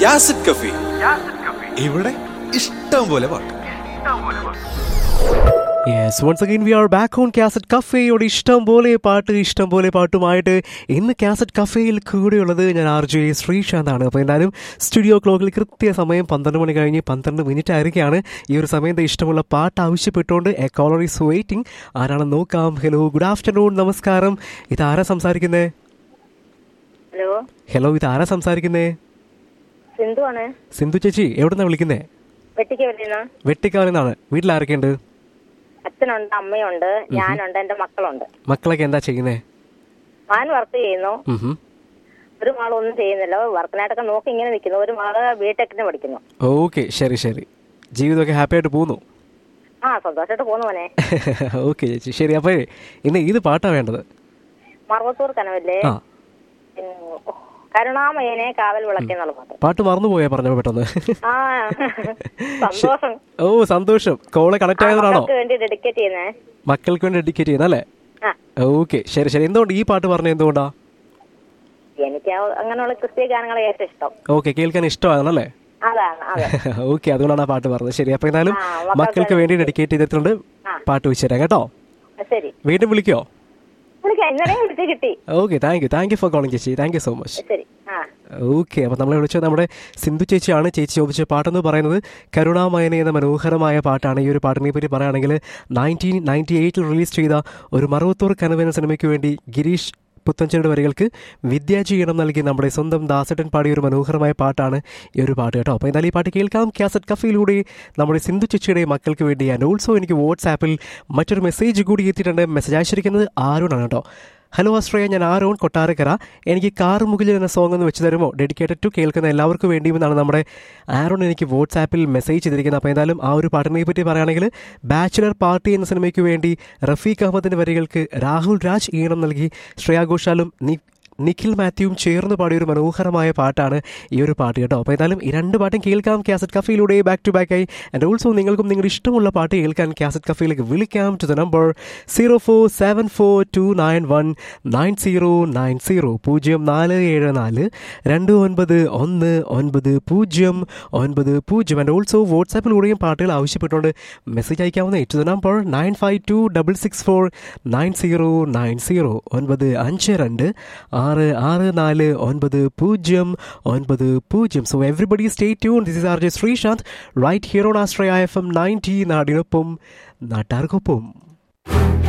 യാസിഡ് കഫി ഇവിടെ ഇഷ്ടം പോലെ പാട്ട് yes once again we are back on cassette കഫേയോട് ഇഷ്ടം പോലെ പാട്ട് ഇഷ്ടം പോലെ പാട്ടുമായിട്ട് ഇന്ന് കാസറ്റ് കഫേയിൽ കൂടെയുള്ളത് ഞാൻ ആർ ജെ ശ്രീശാന്താണ് അപ്പോൾ എന്തായാലും സ്റ്റുഡിയോ ക്ലോക്കിൽ കൃത്യസമയം പന്ത്രണ്ട് മണി കഴിഞ്ഞ് പന്ത്രണ്ട് മിനിറ്റ് ആയിരിക്കുകയാണ് ഈ ഒരു സമയത്ത് ഇഷ്ടമുള്ള പാട്ട് ആവശ്യപ്പെട്ടുകൊണ്ട് എ കോളർ ഈസ് വെയിറ്റിംഗ് ആരാണെന്ന് നോക്കാം ഹലോ ഗുഡ് ആഫ്റ്റർനൂൺ നമസ്കാരം ഇതാരാ സംസാരിക്കുന്നേ ഹലോ ഹലോ ഇതാരാ സംസാരിക്കുന്നേ സിന്ധു ആണ് സിന്ധു ചേച്ചി എവിടുന്നാ വിളിക്കുന്നേ വെട്ടിക്ക് വരുന്ന വെട്ടിക്കാവിൽ നിന്നാണ് വീട്ടിൽ ആരൊക്കെയുണ്ട് അച്ഛനുണ്ട് അമ്മയുണ്ട് ഞാനുണ്ട് എന്റെ മക്കളുണ്ട് മക്കളൊക്കെ എന്താ ചെയ്യുന്നേ ഞാൻ വർക്ക് ചെയ്യുന്നു ഉം ഹും. ഒരു മാൾ ഒന്നും ചെയ്യുന്നില്ല വർക്കിനായിട്ടൊക്കെ നോക്കി ഇങ്ങനെ നിൽക്കുന്നു ഒരു മാള് ബിടെക്കിന് പഠിക്കുന്നു ഓക്കെ ശരി ശരി ജീവിതമൊക്കെ ഹാപ്പി ആയിട്ട് പോകുന്നു ആ സന്തോഷമായിട്ട് പോന്നു മോനെ ഓക്കെ ചേച്ചി ശരി അപ്പോഴേ ഇന്ന് ഏത് പാട്ടാ വേണ്ടത് മറുപത്തൂർ കനവല്ലേ ആ ഉം, ഓ, കരുണാമയനെ കാവൽ വിളക്കെന്നുള്ള പാട്ട് പാട്ട് മറന്നുപോയാ പറഞ്ഞോ പെട്ടെന്ന് ആ സന്തോഷം ഓ സന്തോഷം കോള് കണക്ട് ആയതാണോ മക്കൾക്ക് വേണ്ടി ഡെഡിക്കേറ്റ് ചെയ്യുന്നേ മക്കൾക്ക് വേണ്ടി ഡെഡിക്കേറ്റ് ചെയ്യുന്നല്ലേ ആ ഓക്കെ ശരി ശരി എന്തുകൊണ്ട് ഈ പാട്ട് പറഞ്ഞ എന്തുകൊണ്ടാ എനിക്ക് ആ- അങ്ങനെയുള്ള ക്രിസ്തീയ ഗാനങ്ങളെ ഏറ്റവും ഇഷ്ടം ഓക്കെ കേൾക്കാൻ ഇഷ്ടമാണല്ലേ അതാണ് അതെ ഓക്കെ അതുകൊണ്ടാണ് ആ പാട്ട് പറഞ്ഞത് ശരി അപ്പൊ എന്തായാലും ആ, മക്കൾക്ക് മക്കൾക്ക് വേണ്ടി ഡെഡിക്കേറ്റ് ചെയ്തിട്ടുണ്ട് ആ. പാട്ട് വെച്ച് തരാം കേട്ടോ ശരി വീണ്ടും വിളിക്കോ വിളിക്കാം ഇന്നലെ വിളിച്ച് കിട്ടി okay thank you thank you for calling ചേച്ചി താങ്ക് യു സോ മച്ച് ശരി ആ ഓക്കെ അപ്പോൾ നമ്മളെ വിളിച്ചത് നമ്മുടെ സിന്ധു ചേച്ചിയാണ് ചേച്ചി ചോദിച്ച പാട്ടെന്ന് പറയുന്നത് കരുണാമയനെ എന്ന മനോഹരമായ പാട്ടാണ് ഈ ഒരു പാട്ടിനെ പറ്റി പറയുകയാണെങ്കിൽ നയൻറ്റീൻ നയൻറ്റി എയ്റ്റിൽ റിലീസ് ചെയ്ത ഒരു മറുവത്തൂർ കനവ് എന്ന സിനിമയ്ക്ക് വേണ്ടി ഗിരീഷ് പുത്തഞ്ചേരുടെ വരികൾക്ക് വിദ്യാജീവനം നൽകി നമ്മുടെ സ്വന്തം ദാസട്ടൻ പാടിയ ഒരു മനോഹരമായ പാട്ടാണ് ഈ ഒരു പാട്ട് കേട്ടോ അപ്പോൾ എന്തായാലും ഈ പാട്ട് കേൾക്കാം കാസറ്റ് കഫയിലൂടെ നമ്മുടെ സിന്ധു ചേച്ചിയുടെ മക്കൾക്ക് വേണ്ടി ആൻഡ് ഓൾസോ എനിക്ക് വാട്സാപ്പിൽ മറ്റൊരു മെസ്സേജ് കൂടി എത്തിയിട്ടുണ്ട് മെസ്സേജ് അയച്ചിരിക്കുന്നത് ആരോണാണ് കേട്ടോ ഹലോ ആശ്രയ ഞാൻ ആരോൺ കൊട്ടാരക്കര എനിക്ക് കാർ മുകിൽ എന്ന സോങ് ഒന്ന് വെച്ച് തരുമോ ഡെഡിക്കേറ്റഡ് ടു കേൾക്കുന്ന എല്ലാവർക്കും വേണ്ടിയുമെന്നാണ് നമ്മുടെ ആരോൺ എനിക്ക് വാട്സാപ്പിൽ മെസ്സേജ് ചെയ്തിരിക്കുന്നത് അപ്പോൾ എന്തായാലും ആ ഒരു പാട്ടിനെ പറ്റി പറയുകയാണെങ്കിൽ ബാച്ചിലർ പാർട്ടി എന്ന സിനിമയ്ക്ക് വേണ്ടി റഫീഖ് അഹമ്മദിൻ്റെ വരികൾക്ക് രാഹുൽ രാജ് ഈണം നൽകി ശ്രേയാ ഘോഷാലും നി നിഖിൽ മാത്യുവും ചേർന്ന് പാടിയ ഒരു മനോഹരമായ പാട്ടാണ് ഈ ഒരു പാട്ട് കേട്ടോ അപ്പോൾ എന്തായാലും ഈ രണ്ട് പാട്ടും കേൾക്കാം കാസറ്റ് കഫയിലൂടെ ബാക്ക് ടു ബാക്ക് ആയി ആൻഡ് ഓൾസോ നിങ്ങൾക്കും നിങ്ങളുടെ ഇഷ്ടമുള്ള പാട്ട് കേൾക്കാൻ കാസറ്റ് കഫയിലേക്ക് വിളിക്കാം to the number zero four seven four two nine one nine zero nine zero പൂജ്യം നാല് ഏഴ് നാല് രണ്ട് ഒൻപത് ഒന്ന് ഒൻപത് പൂജ്യം ഒൻപത് പൂജ്യം ആൻഡ് ഓൾസോ വാട്സാപ്പിലൂടെയും പാട്ടുകൾ ആവശ്യപ്പെട്ടുകൊണ്ട് മെസ്സേജ് അയക്കാവുന്ന to the number nine five two double six four nine zero nine zero ഒൻപത് അഞ്ച് രണ്ട് ആറ് ആറ് നാല് ഒൻപത് പൂജ്യം ഒൻപത് പൂജ്യം so everybody stay tune this is R J Sreesanth right here on ആസ്ട്രയ എഫ് എം നയൻറ്റി നാടിനൊപ്പം നാട്ടാർക്കൊപ്പം